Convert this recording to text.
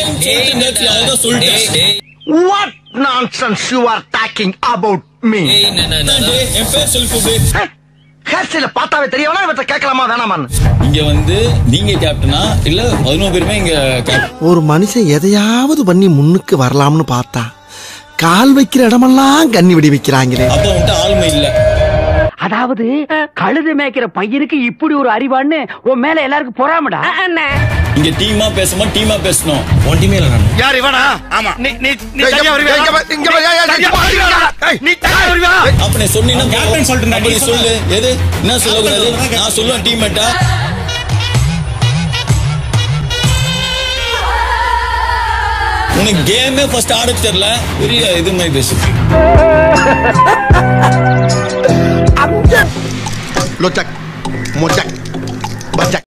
சொல்லிட்டு நேத்து அதான் சொல்லிட்டேன் What nonsense you are talking about me? டேய், என் பேர் சொல்லி கூப்பிடு ஹேர் ஸ்டைல பார்த்தாவே தெரியவனா இவற்றை கேட்கலாமா வேணாமான்னு இங்க வந்து நீங்க கேப்டனா இல்ல பதினோரு பேருமே இங்க கேப்டன் ஒரு மனுஷன் எதையாவது பண்ணி முன்னுக்கு வரலாம்னு பார்த்தா கால் வைக்கிற இடமெல்லாம் கண்ணி வெடி வைக்கிறாங்களே அப்ப வந்துட்டு ஆளுமை இல்ல அதாவது கழுது மேய்க்கிற பையனுக்கு இப்படி ஒரு அறிவான்னு உன் மேல எல்லாருக்கும் பொறாமடா இங்க டீமா பேசுமா டீமா பேசணும் ஒன் டீமே இல்ல நான் யார் இவனா ஆமா நீ நீ நீ தனியா வருவியா இங்க தனியா வருவியா நீ தனியா வருவியா அப்ப நீ சொன்னீங்கன்னா கேப்டன் சொல்லிட்டு அப்ப நீ சொல்லு எது என்ன சொல்லக்கூடாது நான் சொல்லுவேன் டீம் மேட்டா உனக்கு கேமே ஃபர்ஸ்ட் ஆட தெரியல பெரிய இது மாதிரி பேசு லொச்சக் மொச்சக் பச்சக்